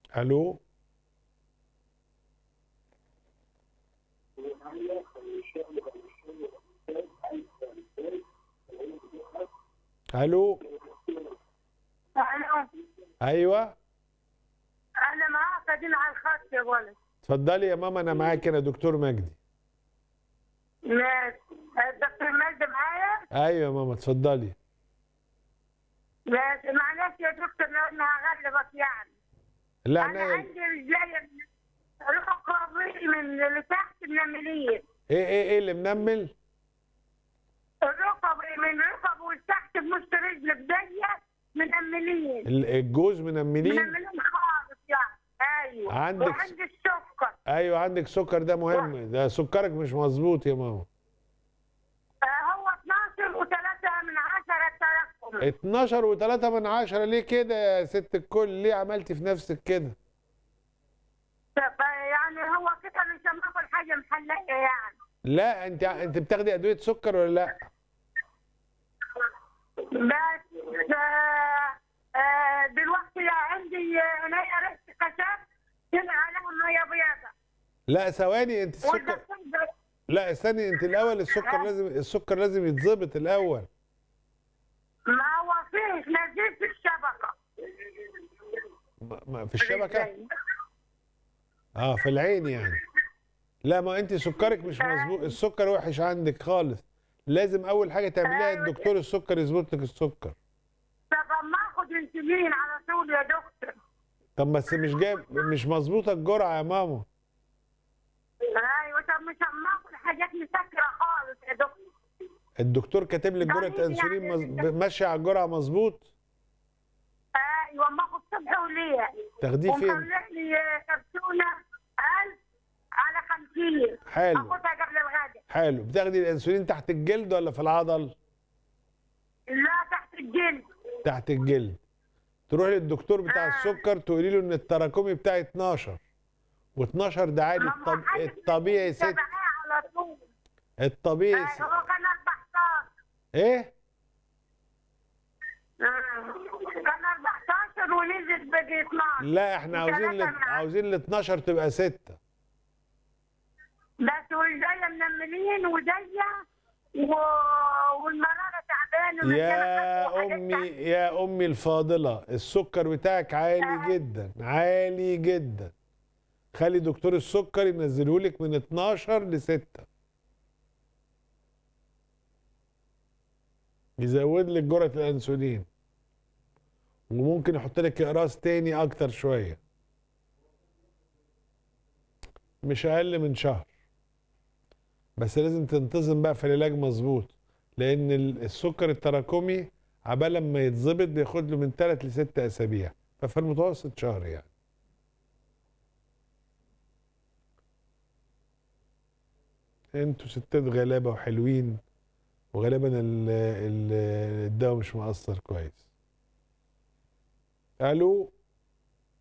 الو الو الو ايوه انا معاك قاعدين على الخط يا ولد اتفضلي يا ماما انا معاك انا دكتور مجدي ماشي الدكتور مجدي معايا ايوه يا ماما اتفضلي ماشي معلش يا دكتور لو انا هغلبك يعني لا انا انا عندي رجلي ركبي من اللي تحت منملين ايه ايه ايه اللي منمل الركب من ركب والتحت بنص رجل بداية منملين ال- الجوز منملين منملين خالص يعني ايوه عندك- وعندي السكر ايوه عندك سكر ده مهم ده سكرك مش مظبوط يا ماما آه هو 12 و3 من 10 تراكم 12 و3 من عشرة ليه كده يا ست الكل ليه عملتي في نفسك كده طب يعني هو كده مش هناكل حاجه محليه يعني لا انت انت بتاخدي ادويه سكر ولا لا بس آه آه دلوقتي عندي عينيا ريحه كشاف طلع عليهم ميه بيضاء لا ثواني انت السكر والدكتور ده- لا استني انت الاول السكر لازم السكر لازم يتظبط الاول ما هو فيه نزيف في الشبكه ما- ما- في الشبكه اه في العين يعني لا ما انت سكرك مش مظبوط السكر وحش عندك خالص لازم اول حاجه تعمليها أيوة. الدكتور السكر يظبط لك السكر طب اما اخد انسولين على طول يا دكتور طب بس مش جايب مش مظبوطه الجرعه يا ماما ايوه طب مش اما اخد حاجات مسكره خالص يا دكتور الدكتور كاتب لك جرعه يعني انسولين مز... يعني- ماشيه على الجرعه مظبوط ايوه اما اخد صبح وليل تاخديه فين ومطلع لي كبسونه 1000 على 50 حلو اخدها قبل الغداء حلو بتاخدي الانسولين تحت الجلد ولا في العضل لا تحت الجلد تحت الجلد تروح للدكتور بتاع آه. السكر تقولي له ان التراكمي بتاعي 12 و12 ده عالي ما هو الطب... حاجة الطبيعي ست تبعها على طول الطبيعي آه، س... هو كان 14 ايه آه، كان 14 ونزل بقي 12 لا احنا عاوزين ل... وثلاثة من عشرة. عاوزين ال 12 تبقى 6 بس والجاية منملين ودية و... والمرارة تعبانة يا ومليانة خس وحاجات امي تانية. يا امي الفاضله السكر بتاعك عالي جدا عالي جدا خلي دكتور السكر ينزله لك من 12 ل 6 يزود لك جرعه الانسولين وممكن يحط لك اقراص تاني اكتر شويه مش اقل من شهر بس لازم تنتظم بقى في العلاج مظبوط لان ال- السكر التراكمي عبال ما يتظبط بياخد له من 3 ل 6 اسابيع ففي المتوسط شهر يعني انتوا ستات غلابه وحلوين وغالبا ال- ال- الدواء مش مؤثر كويس الو